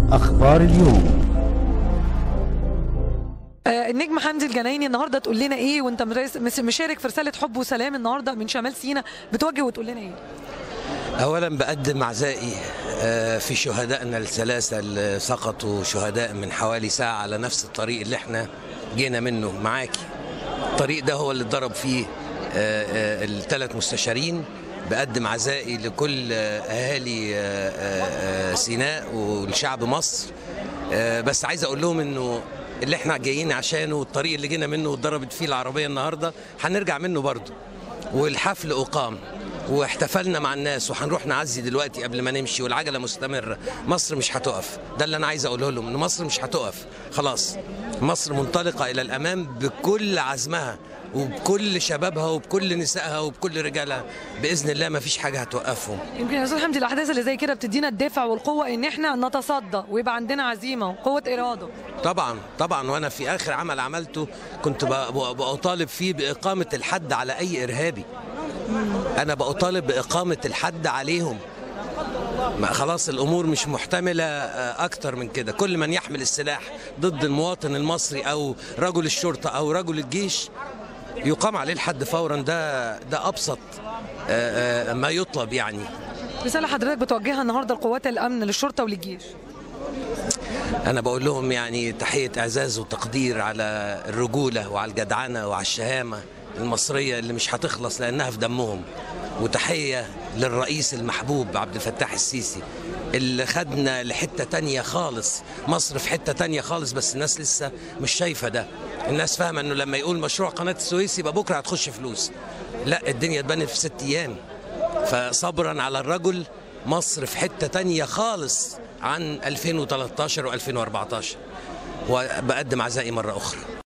أخبار اليوم آه، النجم حمدي الجنايني النهارده تقول لنا ايه وانت مرس- مس- مشارك في رساله حب وسلام النهارده من شمال سينا بتوجه وتقول لنا ايه؟ اولا بقدم عزائي آه، في شهدائنا الثلاثه اللي سقطوا شهداء من حوالي ساعه على نفس الطريق اللي احنا جينا منه معاكي الطريق ده هو اللي ضرب فيه الثلاث مستشارين بقدم عزائي لكل آه، اهالي آه، آه، آه، سيناء والشعب مصر آه، بس عايز اقول لهم انه اللي احنا جايين عشانه والطريق اللي جينا منه واتضربت فيه العربيه النهارده هنرجع منه برضه والحفل أقام واحتفلنا مع الناس وهنروح نعزي دلوقتي قبل ما نمشي والعجله مستمره مصر مش هتقف ده اللي انا عايز اقوله لهم ان مصر مش هتقف خلاص مصر منطلقه الى الامام بكل عزمها وبكل شبابها وبكل نسائها وبكل رجالها باذن الله ما فيش حاجه هتوقفهم يمكن يا استاذ حمدي الاحداث اللي زي كده بتدينا الدافع والقوه ان احنا نتصدى ويبقى عندنا عزيمه وقوه اراده طبعا طبعا وانا في اخر عمل عملته كنت ب- ب- بطالب فيه باقامه الحد على اي ارهابي انا بطالب باقامه الحد عليهم ما خلاص الامور مش محتمله آه، اكتر من كده كل من يحمل السلاح ضد المواطن المصري او رجل الشرطه او رجل الجيش يقام عليه الحد فورا ده ده ابسط آه، آه، ما يطلب يعني رساله حضرتك بتوجهها النهارده لقوات الامن للشرطه وللجيش أنا بقول لهم يعني تحية إعزاز وتقدير على الرجولة وعلى الجدعنة وعلى الشهامة المصرية اللي مش هتخلص لأنها في دمهم وتحية للرئيس المحبوب عبد الفتاح السيسي اللي خدنا لحتة تانية خالص مصر في حتة تانية خالص بس الناس لسه مش شايفة ده الناس فاهمة أنه لما يقول مشروع قناة السويس يبقى بكرة هتخش فلوس لا الدنيا اتبنت في ست أيام فصبرا على الرجل مصر في حتة تانية خالص عن 2013 و2014 وبقدم عزائي مرة أخرى